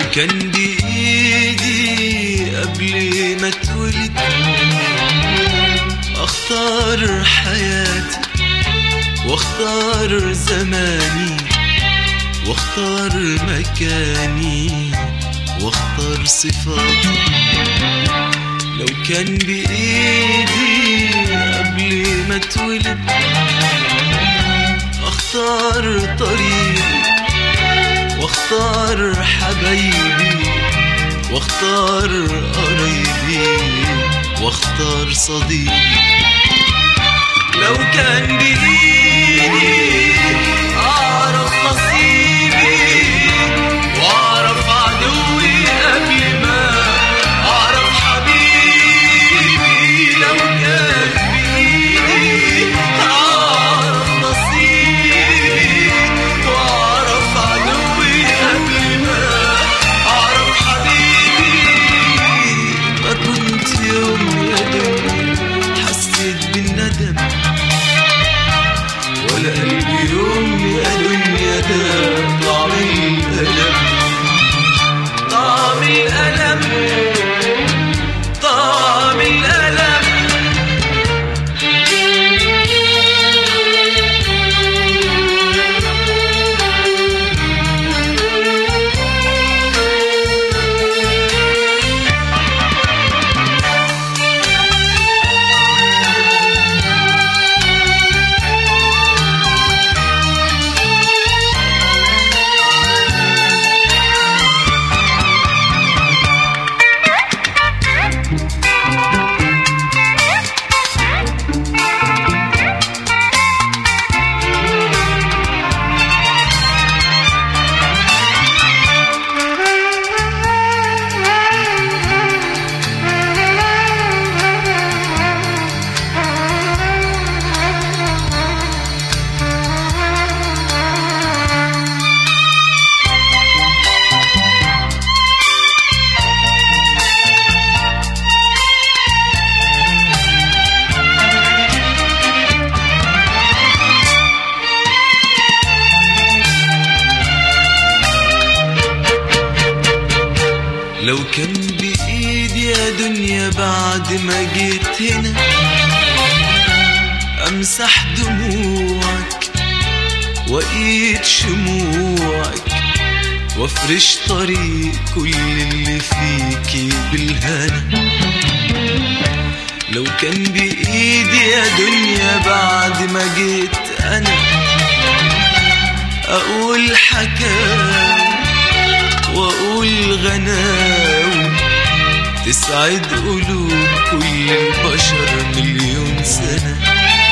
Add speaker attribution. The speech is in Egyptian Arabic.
Speaker 1: كان بإيدي قبل ما اتولد أختار حياتي واختار زماني واختار مكاني واختار صفاتي لو كان بإيدي قبل ما اتولد اختار طريقي واختار حبايبي واختار قرايبي واختار صديقي لو كان بإيدي أعرف نصيبي وأعرف عدوي قبل ما أعرف حبيبي لو كان بإيدي أعرف نصيبي وأعرف عدوي قبل ما أعرف حبيبي ما كنت يوم يا دنيا حسيت بالندم ولا قلبي يوم يا دنيا ده طعم الألم طعم الألم طعم الألم لو كان بإيدي يا دنيا بعد ما جيت هنا أمسح دموعك وأيد شموعك وافرش طريق كل اللي فيكي بالهنا لو كان بإيدي يا دنيا بعد ما جيت أنا أقول حكاوي واقول غناوي تسعد قلوب كل البشر مليون سنة